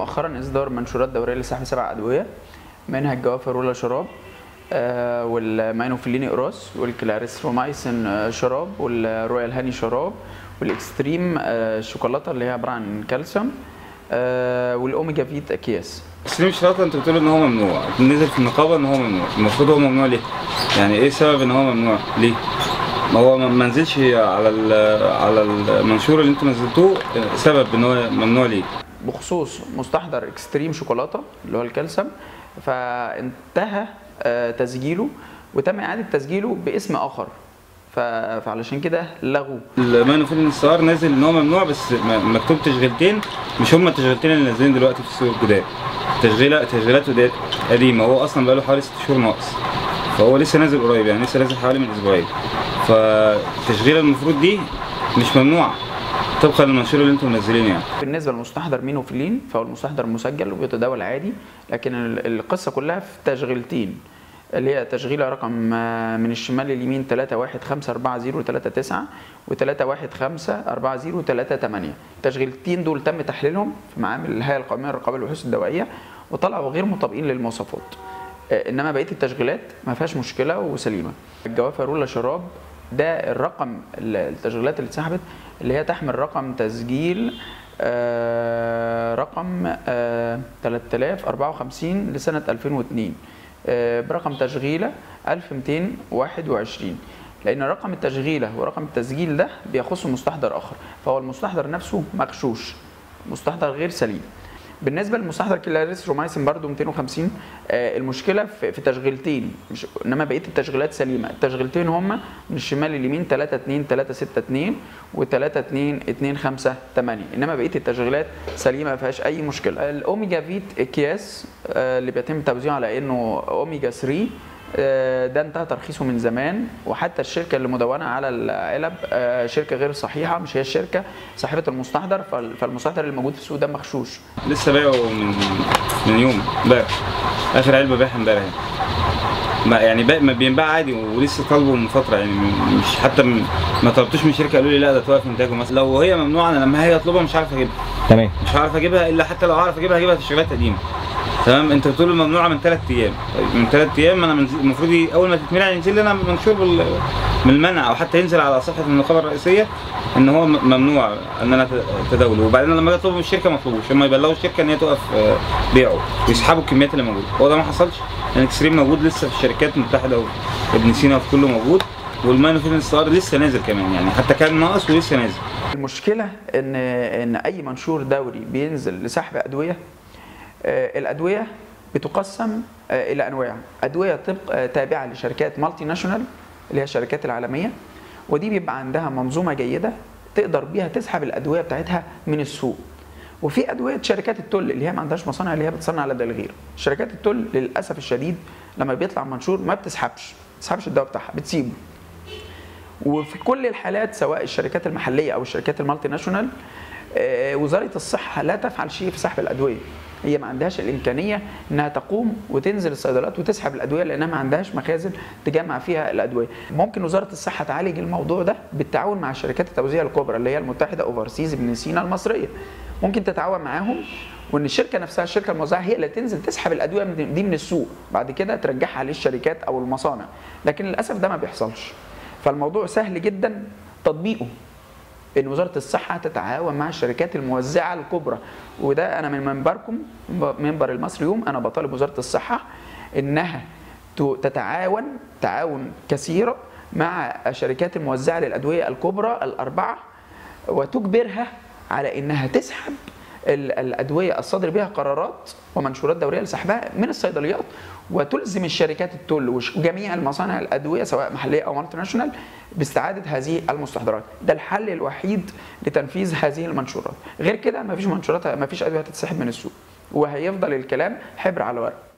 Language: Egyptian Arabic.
مؤخرا اصدار منشورات دوريه لسحب سبع ادويه منها الجوافر ولا شراب آه، والماينوفيلين اقراص والكلاريسرومايسين آه، شراب والرويال هاني شراب والاكستريم آه، شوكولاته اللي هي عباره عن كالسيوم آه، والاوميجا فيت اكياس تسليم الشراطه انت بتقول ان هو ممنوع نزل في النقابه ان هو ممنوع المفروض هو ممنوع ليه يعني ايه سبب ان هو ممنوع ليه ما هو ما ما نزلش على ال- على المنشور اللي انتوا نزلتوه سبب ان هو ممنوع ليه بخصوص مستحضر اكستريم شوكولاته اللي هو الكالسيوم فانتهى آه، تسجيله وتم اعاده تسجيله باسم اخر ف- فعلشان كده لغوه المانوفيلين الصغار نازل ان هو ممنوع بس م- مكتوب تشغيلتين مش هم التشغيلتين اللي نازلين دلوقتي في السوق الجداد تشغيله تشغيلاته دي قديمه هو اصلا بقاله حوالي ست شهور ناقص فهو لسه نازل قريب يعني لسه نازل حوالي من اسبوعين فالتشغيله المفروض دي مش ممنوعه طبقا للمنشور اللي انتم منزلينه يعني بالنسبه للمستحضر مينوفيلين فهو المستحضر مسجل وبيتداول عادي لكن ال- القصه كلها في تشغيلتين اللي هي تشغيله رقم آه، من الشمال لليمين 31540339 و 31540338 التشغيلتين دول تم تحليلهم في معامل الهيئه القوميه للرقابه والبحوث الدوائيه وطلعوا غير مطابقين للمواصفات آه، انما بقيه التشغيلات ما فيهاش مشكله وسليمه الجوافه رولا شراب ده الرقم ال- التشغيلات اللي اتسحبت اللي هي تحمل رقم تسجيل آه، رقم آه، 3054 لسنة 2002 آه، برقم تشغيلة 1221 لأن رقم التشغيلة ورقم التسجيل ده بيخص مستحضر آخر فهو المستحضر نفسه مغشوش مستحضر غير سليم بالنسبه للمستحضر كلاريس رومايسين برضو 250 آه، المشكله في, في تشغيلتين مش انما بقيه التشغيلات سليمه التشغيلتين هما من الشمال لليمين 3 2 3 6 2 و 3 2 2 5 8 انما بقيه التشغيلات سليمه ما فيهاش اي مشكله الاوميجا فيت اكياس آه، اللي بيتم توزيعه على انه اوميجا 3 آه، ده انتهى ترخيصه من زمان وحتى الشركه اللي مدونه على العلب آه، شركه غير صحيحه مش هي الشركه صاحبه المستحضر فال- فالمستحضر اللي موجود في السوق ده مغشوش لسه بايعه من من يوم امبارح اخر علبه بايعها امبارح يعني. ما يعني باقي ما بينباع عادي ولسه طالبه من فتره يعني م- مش حتى م- ما طلبتوش من الشركه قالوا لي لا ده توقف انتاجه مثلا لو هي ممنوعه انا لما هاجي اطلبها مش عارف اجيبها تمام مش هعرف اجيبها الا حتى لو هعرف اجيبها هجيبها في شغلات قديمه تمام انت بتقول ممنوعه من ثلاث ايام طيب من ثلاث ايام انا منزل المفروض ي- اول ما تتمنع ينزل لنا منشور بال- من المنع او حتى ينزل على صفحه النقابه الرئيسيه ان هو م- ممنوع ان انا ت- تداوله وبعدين لما اجي اطلبه من الشركه ما اطلبوش هم يبلغوا الشركه ان هي توقف آه، بيعه ويسحبوا الكميات اللي موجوده هو ده ما حصلش لان اكستريم موجود لسه في الشركات المتحده وابن سينا وفي كله موجود والمانوفيلين ستار لسه نازل كمان يعني حتى كان ناقص ولسه نازل المشكله ان ان اي منشور دوري بينزل لسحب ادويه آه، الادويه بتقسم آه، الى انواع ادويه طبق آه، تابعه لشركات مالتي ناشونال اللي هي الشركات العالميه ودي بيبقى عندها منظومه جيده تقدر بيها تسحب الادويه بتاعتها من السوق وفي ادويه شركات التل اللي هي ما عندهاش مصانع اللي هي بتصنع لدى الغير شركات التل للاسف الشديد لما بيطلع منشور ما بتسحبش ما بتسحبش الدواء بتاعها بتسيبه وفي كل الحالات سواء الشركات المحليه او الشركات المالتي ناشونال آه، وزاره الصحه لا تفعل شيء في سحب الادويه هي ما عندهاش الامكانيه انها تقوم وتنزل الصيدليات وتسحب الادويه لانها ما عندهاش مخازن تجمع فيها الادويه ممكن وزاره الصحه تعالج الموضوع ده بالتعاون مع شركات التوزيع الكبرى اللي هي المتحده اوفرسيز ابن سينا المصريه ممكن تتعاون معاهم وان الشركه نفسها الشركه الموزعه هي اللي تنزل تسحب الادويه من- دي من السوق بعد كده ترجعها للشركات او المصانع لكن للاسف ده ما بيحصلش فالموضوع سهل جدا تطبيقه ان وزاره الصحه تتعاون مع الشركات الموزعه الكبرى وده انا من منبركم منبر المصري يوم انا بطالب وزاره الصحه انها ت- تتعاون تعاون كثيرا مع الشركات الموزعه للادويه الكبرى الاربعه وتجبرها على انها تسحب ال- الادويه الصادر بها قرارات ومنشورات دوريه لسحبها من الصيدليات وتلزم الشركات التل وش- وجميع المصانع الادويه سواء محليه او مالتي ناشونال باستعاده هذه المستحضرات ده الحل الوحيد لتنفيذ هذه المنشورات غير كده مفيش منشورات مفيش ادويه هتتسحب من السوق وهيفضل الكلام حبر على ورق